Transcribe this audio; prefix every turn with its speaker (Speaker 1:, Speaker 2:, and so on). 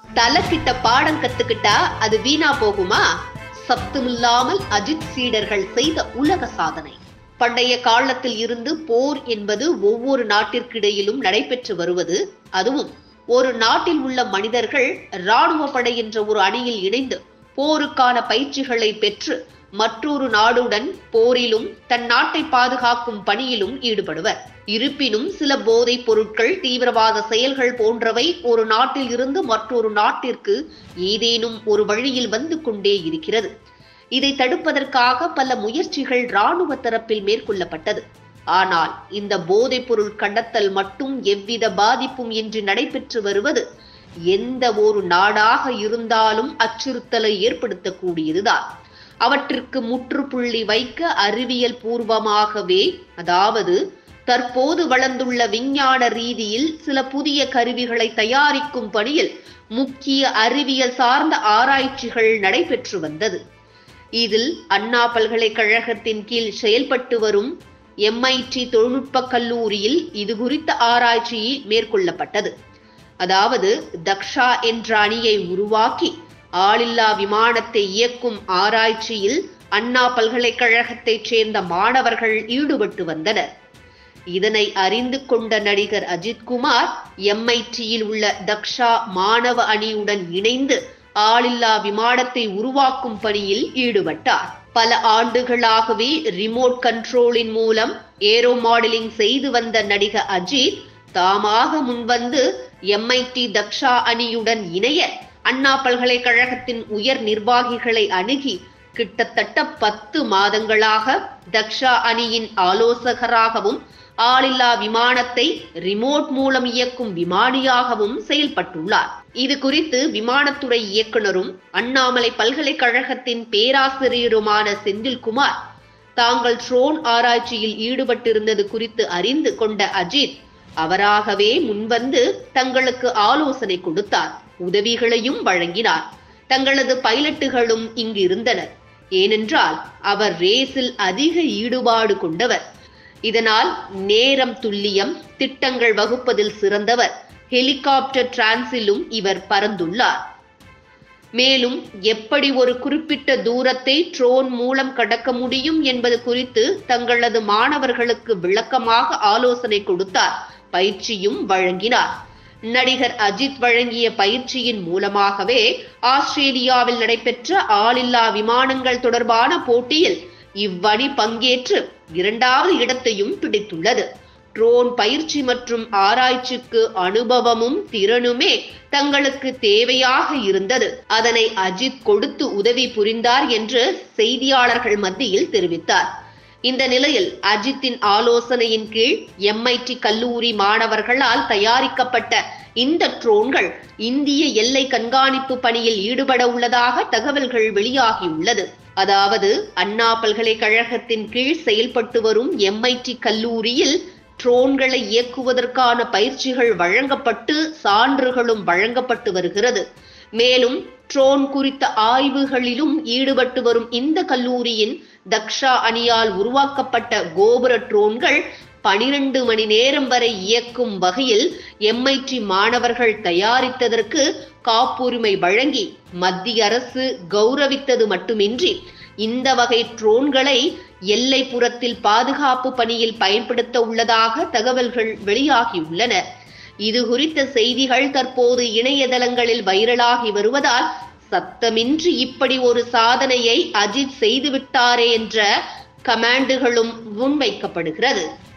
Speaker 1: தலக்கிட்ட பாடம் கத்துக்கிட்டா அது வீணா போகுமா சத்துமில்லாமல் அஜித் சீடர்கள் செய்த உலக சாதனை பண்டைய காலத்தில் இருந்து போர் என்பது ஒவ்வொரு நாட்டிற்கிடையிலும் நடைபெற்று வருவது அதுவும் ஒரு நாட்டில் உள்ள மனிதர்கள் இராணுவ படை என்ற ஒரு அணியில் இணைந்து போருக்கான பயிற்சிகளை பெற்று மற்றொரு நாடுடன் போரிலும் தன் நாட்டை பாதுகாக்கும் பணியிலும் ஈடுபடுவர் இருப்பினும் சில போதைப் பொருட்கள் தீவிரவாத செயல்கள் போன்றவை ஒரு நாட்டில் இருந்து மற்றொரு நாட்டிற்கு ஏதேனும் ஒரு வழியில் வந்து கொண்டே இருக்கிறது இதை தடுப்பதற்காக பல முயற்சிகள் இராணுவ தரப்பில் மேற்கொள்ளப்பட்டது ஆனால் இந்த போதைப் பொருள் கடத்தல் மட்டும் எவ்வித பாதிப்பும் இன்றி நடைபெற்று வருவது எந்த ஒரு நாடாக இருந்தாலும் அச்சுறுத்தலை ஏற்படுத்தக்கூடியதுதான் அவற்றிற்கு முற்றுப்புள்ளி வைக்க அறிவியல் பூர்வமாகவே அதாவது தற்போது வளர்ந்துள்ள விஞ்ஞான ரீதியில் சில புதிய கருவிகளை தயாரிக்கும் பணியில் முக்கிய அறிவியல் சார்ந்த ஆராய்ச்சிகள் நடைபெற்று வந்தது இதில் அண்ணா பல்கலைக்கழகத்தின் கீழ் செயல்பட்டு வரும் எம்ஐடி தொழில்நுட்ப கல்லூரியில் இது குறித்த ஆராய்ச்சி மேற்கொள்ளப்பட்டது அதாவது தக்ஷா என்ற அணியை உருவாக்கி ஆளில்லா விமானத்தை இயக்கும் ஆராய்ச்சியில் அண்ணா பல்கலைக்கழகத்தைச் சேர்ந்த மாணவர்கள் ஈடுபட்டு வந்தனர் இதனை அறிந்து கொண்ட நடிகர் அஜித்குமார் எம்ஐடியில் உள்ள தக்ஷா மாணவ அணியுடன் இணைந்து ஆளில்லா விமானத்தை உருவாக்கும் பணியில் ஈடுபட்டார் பல ஆண்டுகளாகவே ரிமோட் கண்ட்ரோலின் மூலம் ஏரோ மாடலிங் செய்து வந்த நடிகர் அஜித் தாமாக முன்வந்து எம்ஐடி தக்ஷா அணியுடன் இணைய அண்ணா பல்கலைக்கழகத்தின் உயர் நிர்வாகிகளை அணுகி கிட்டத்தட்ட பத்து மாதங்களாக தக்ஷா அணியின் ஆலோசகராகவும் ஆளில்லா விமானத்தை ரிமோட் மூலம் இயக்கும் விமானியாகவும் செயல்பட்டுள்ளார் இது குறித்து விமானத்துறை இயக்குனரும் அண்ணாமலை பல்கலைக்கழகத்தின் பேராசிரியருமான செந்தில்குமார் தாங்கள் ட்ரோன் ஆராய்ச்சியில் ஈடுபட்டிருந்தது குறித்து அறிந்து கொண்ட அஜித் அவராகவே முன்வந்து தங்களுக்கு ஆலோசனை கொடுத்தார் உதவிகளையும் வழங்கினார் தங்களது பைலட்டுகளும் இங்கு இருந்தனர் ஏனென்றால் அவர் ரேஸில் அதிக ஈடுபாடு கொண்டவர் இதனால் நேரம் துல்லியம் திட்டங்கள் வகுப்பதில் சிறந்தவர் ஹெலிகாப்டர் டிரான்ஸிலும் இவர் பறந்துள்ளார் மேலும் எப்படி ஒரு குறிப்பிட்ட தூரத்தை ட்ரோன் மூலம் கடக்க முடியும் என்பது குறித்து தங்களது மாணவர்களுக்கு விளக்கமாக ஆலோசனை கொடுத்தார் பயிற்சியும் வழங்கினார் நடிகர் அஜித் வழங்கிய பயிற்சியின் மூலமாகவே ஆஸ்திரேலியாவில் நடைபெற்ற ஆளில்லா விமானங்கள் தொடர்பான போட்டியில் இவ்வணி பங்கேற்று இரண்டாவது இடத்தையும் பிடித்துள்ளது ட்ரோன் பயிற்சி மற்றும் ஆராய்ச்சிக்கு அனுபவமும் திறனுமே தங்களுக்கு தேவையாக இருந்தது அதனை அஜித் கொடுத்து உதவி புரிந்தார் என்று செய்தியாளர்கள் மத்தியில் தெரிவித்தார் இந்த நிலையில் அஜித்தின் ஆலோசனையின் கீழ் எம்ஐடி கல்லூரி மாணவர்களால் தயாரிக்கப்பட்ட இந்த ட்ரோன்கள் இந்திய எல்லை கண்காணிப்பு பணியில் ஈடுபட உள்ளதாக தகவல்கள் வெளியாகியுள்ளது அதாவது அண்ணா பல்கலைக்கழகத்தின் கீழ் செயல்பட்டு வரும் எம்ஐடி கல்லூரியில் ட்ரோன்களை இயக்குவதற்கான பயிற்சிகள் வழங்கப்பட்டு சான்றுகளும் வழங்கப்பட்டு வருகிறது மேலும் ட்ரோன் குறித்த ஆய்வுகளிலும் ஈடுபட்டு வரும் இந்த கல்லூரியின் தக்ஷா அணியால் உருவாக்கப்பட்ட கோபுர ட்ரோன்கள் பனிரெண்டு மணி நேரம் வரை இயக்கும் வகையில் எம்ஐடி மாணவர்கள் தயாரித்ததற்கு காப்புரிமை வழங்கி மத்திய அரசு கௌரவித்தது மட்டுமின்றி இந்த வகை ட்ரோன்களை எல்லைப்புறத்தில் பாதுகாப்பு பணியில் பயன்படுத்த உள்ளதாக தகவல்கள் வெளியாகியுள்ளன இது குறித்த செய்திகள் தற்போது இணையதளங்களில் வைரலாகி வருவதால் சத்தமின்றி இப்படி ஒரு சாதனையை அஜித் செய்துவிட்டாரே என்ற கமாண்டுகளும் முன்வைக்கப்படுகிறது